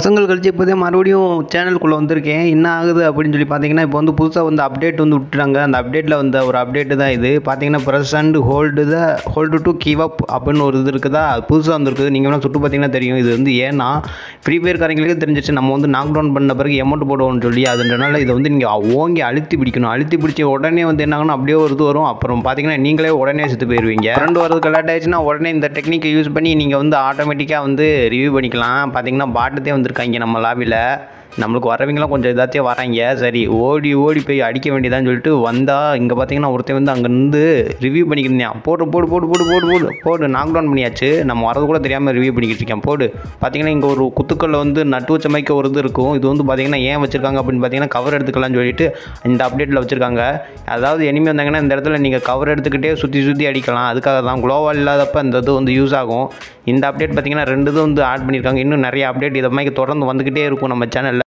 வருஷங்கள் கழிச்சு இப்போதே மறுபடியும் சேனலுக்குள்ளே வந்திருக்கேன் என்ன ஆகுது அப்படின்னு சொல்லி பார்த்தீங்கன்னா இப்போ வந்து புதுசாக வந்து அப்டேட் வந்து விட்டுறாங்க அந்த அப்டேட்டில் வந்த ஒரு அப்டேட்டு தான் இது பார்த்தீங்கன்னா press and hold the hold to give up அப்படின்னு ஒரு இது இருக்குதா அது புதுசாக வந்திருக்குது நீங்கள் வேணால் சுட்டு பார்த்தீங்கன்னா தெரியும் இது வந்து ஏன்னா ஃப்ரீ ஃபயர் காரங்களுக்கே தெரிஞ்சிச்சு நம்ம வந்து நாக் டவுன் பண்ண பிறகு எமௌண்ட் போடுவோம்னு சொல்லி அதுன்றனால இதை வந்து நீங்கள் ஓங்கி அழுத்தி பிடிக்கணும் அழுத்தி பிடிச்ச உடனே வந்து என்னாகணும் அப்படியே ஒரு இது வரும் அப்புறம் பார்த்தீங்கன்னா நீங்களே உடனே செத்து போயிடுவீங்க ரெண்டு வரதுக்கு லேட் ஆயிடுச்சுன்னா உடனே இந்த டெக்னிக்கை யூஸ் பண்ணி நீங்கள் வந்து ஆட்டோமேட்டிக்காக வந்து ரிவ்யூ பண்ணிக்கலாம் பார்த்தீங்கன்னா பாட்டுத்தே வந்திருக்காங்க நம்ம லாபியில் நம்மளுக்கு வரவங்களாம் கொஞ்சம் இதாச்சே வராங்க சரி ஓடி ஓடி போய் அடிக்க வேண்டியதான்னு சொல்லிட்டு வந்தால் இங்கே பார்த்தீங்கன்னா ஒருத்தன் வந்து அங்கேருந்து ரிவ்யூ பண்ணிக்கிருந்தேன் போடு போடு போடு போடு போடு போடு போடு நாக் டவுன் பண்ணியாச்சு நம்ம வரது கூட தெரியாமல் ரிவ்யூ பண்ணிக்கிட்டு இருக்கேன் போடு பார்த்தீங்கன்னா இங்கே ஒரு குத்துக்கல்ல வந்து நட்டு வச்ச மாதிரி ஒரு இது இருக்கும் இது வந்து பார்த்தீங்கன்னா ஏன் வச்சிருக்காங்க அப்படின்னு பார்த்தீங்கன்னா கவர் எடுத்துக்கலாம்னு சொல்லிட்டு இந்த அப்டேட்டில் வச்சிருக்காங்க அதாவது எனிமி வந்தாங்கன்னா இந்த இடத்துல நீங்கள் கவர் எடுத்துக்கிட்டே சுற்றி சுற்றி அடிக்கலாம் அதுக்காக தான் குளோவால் இல்லாதப்ப இந்த இது வந்து யூஸ் ஆகும் இந்த அப்டேட் பார்த்தீங்கன்னா ரெண்டு இது வந்து ஆட் பண்ணியிருக்காங்க இன்னும் நிறைய அப்டேட் இதை மாதிரி தொடர்ந்து வந்துக்கிட்டே இருக்கும் நம்ம சேனலில்